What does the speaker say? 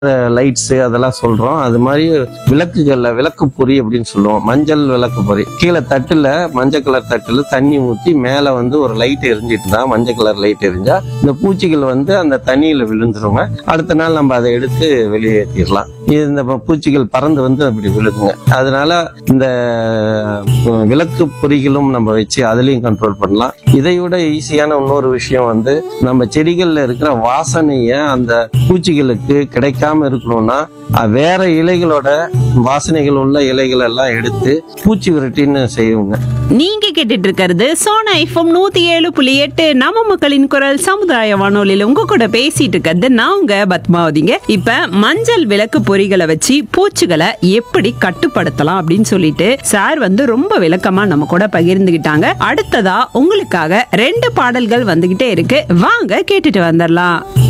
lights அதெல்லாம் சொல்றோம் அது மாதிரி விளக்குகள்ல விளக்கு பொறி அப்படின்னு சொல்லுவோம் மஞ்சள் விளக்கு பொறி கீழே தட்டுல மஞ்சள் கலர் தட்டுல தண்ணி ஊத்தி மேல வந்து ஒரு லைட் எரிஞ்சிட்டு தான் மஞ்சள் கலர் லைட் எரிஞ்சா இந்த பூச்சிகள் வந்து அந்த தண்ணியில விழுந்துருங்க அடுத்த நாள் நம்ம அதை எடுத்து வெளியேற்றிடலாம் இது இந்த ப- பூச்சிகள் பறந்து வந்து அப்படி விழுகுங்க அதனால இந்த அஹ், விளக்கு பொறிகளும் நம்ம வச்சு அதுலயும் கண்ட்ரோல் பண்ணலாம் இதை விட ஈஸியான இன்னொரு விஷயம் வந்து நம்ம செடிகள்ல இருக்கிற வாசனைய அந்த பூச்சிகளுக்கு கிடைக்காம இருக்கணும்னா அஹ், வேற இலைகளோட வாசனைகள் உள்ள இலைகள் எல்லாம் எடுத்து பூச்சி விரட்டின்னு செய்வோங்க நீங்க கேட்டுட்டு இருக்கிறது சோனா எஃப்எம் நூத்தி ஏழு புள்ளி எட்டு நம்ம மக்களின் குரல் சமுதாய வானொலியில உங்க கூட பேசிட்டு இருக்கிறது நான் உங்க பத்மாவதிங்க இப்ப மஞ்சள் விளக்கு பொறிகளை வச்சு பூச்சிகளை எப்படி கட்டுப்படுத்தலாம் அப்படின்னு சொல்லிட்டு சார் வந்து ரொம்ப விளக்கமா நம்ம கூட பகிர்ந்துகிட்டாங்க அடுத்ததா உங்களுக்காக ரெண்டு பாடல்கள் வந்துகிட்டே இருக்கு வாங்க கேட்டுட்டு வந்துடலாம்